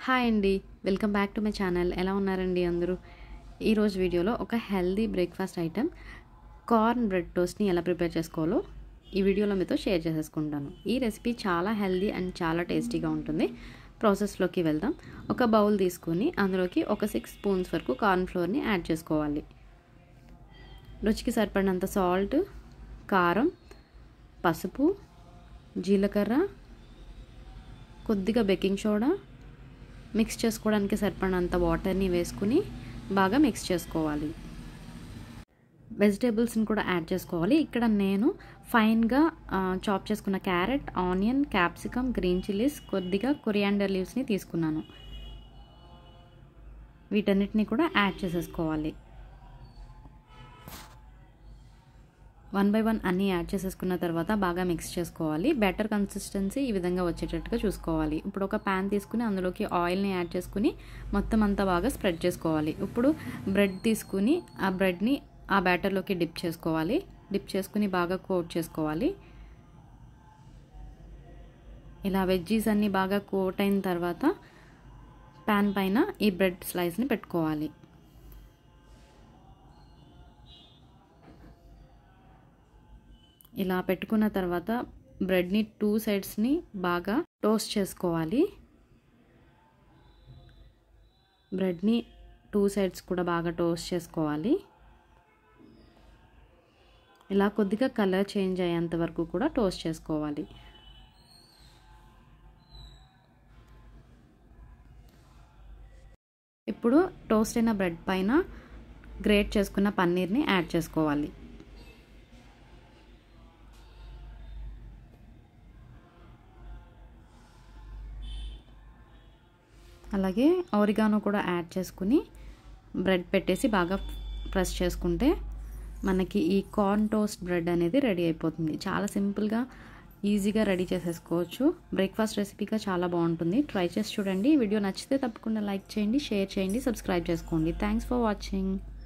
hi అండి welcome back to my channel ఎలా ఉన్నారండి అందరూ ఈరోజు వీడియోలో ఒక healthy breakfast item corn bread టోస్ట్ని ఎలా ప్రిపేర్ చేసుకోవాలో ఈ వీడియోలో మీతో షేర్ చేసేసుకుంటాను ఈ రెసిపీ చాలా హెల్దీ అండ్ చాలా టేస్టీగా ఉంటుంది ప్రాసెస్లోకి వెళ్దాం ఒక బౌల్ తీసుకొని అందులోకి ఒక సిక్స్ స్పూన్స్ వరకు కార్న్ ఫ్లోర్ని యాడ్ చేసుకోవాలి రుచికి సరిపడినంత సాల్ట్ కారం పసుపు జీలకర్ర కొద్దిగా బేకింగ్ సోడా మిక్స్ చేసుకోవడానికి సరిపడినంత వాటర్ని వేసుకుని బాగా మిక్స్ చేసుకోవాలి వెజిటేబుల్స్ని కూడా యాడ్ చేసుకోవాలి ఇక్కడ నేను ఫైన్గా చాప్ చేసుకున్న carrot onion capsicum green chillies కొద్దిగా కొరియాండర్ లీవ్స్ని తీసుకున్నాను వీటన్నిటిని కూడా యాడ్ చేసేసుకోవాలి వన్ బై వన్ అన్నీ యాడ్ చేసేసుకున్న తర్వాత బాగా మిక్స్ చేసుకోవాలి బెటర్ కన్సిస్టెన్సీ ఈ విధంగా వచ్చేటట్టుగా చూసుకోవాలి ఇప్పుడు ఒక ప్యాన్ తీసుకుని అందులోకి ఆయిల్ని యాడ్ చేసుకుని మొత్తం అంతా బాగా స్ప్రెడ్ చేసుకోవాలి ఇప్పుడు బ్రెడ్ తీసుకుని ఆ బ్రెడ్ని ఆ బ్యాటర్లోకి డిప్ చేసుకోవాలి డిప్ చేసుకుని బాగా కోట్ చేసుకోవాలి ఇలా వెజ్జీస్ అన్నీ బాగా కోట్ అయిన తర్వాత ప్యాన్ పైన ఈ బ్రెడ్ స్లైస్ని పెట్టుకోవాలి ఇలా పెట్టుకున్న తర్వాత బ్రెడ్ని టూ సైడ్స్ని బాగా టోస్ట్ చేసుకోవాలి బ్రెడ్ని టూ సైడ్స్ కూడా బాగా టోస్ట్ చేసుకోవాలి ఇలా కొద్దిగా కలర్ చేంజ్ అయ్యేంత వరకు కూడా టోస్ట్ చేసుకోవాలి ఇప్పుడు టోస్ట్ అయిన బ్రెడ్ పైన గ్రేట్ చేసుకున్న పన్నీర్ని యాడ్ చేసుకోవాలి అలాగే ఆరిగానో కూడా యాడ్ చేసుకుని బ్రెడ్ పెట్టేసి బాగా ప్రెస్ చేసుకుంటే మనకి ఈ కార్న్ టోస్ట్ బ్రెడ్ అనేది రెడీ అయిపోతుంది చాలా సింపుల్గా ఈజీగా రెడీ చేసేసుకోవచ్చు బ్రేక్ఫాస్ట్ రెసిపీగా చాలా బాగుంటుంది ట్రై చేసి చూడండి వీడియో నచ్చితే తప్పకుండా లైక్ చేయండి షేర్ చేయండి సబ్స్క్రైబ్ చేసుకోండి థ్యాంక్స్ ఫర్ వాచింగ్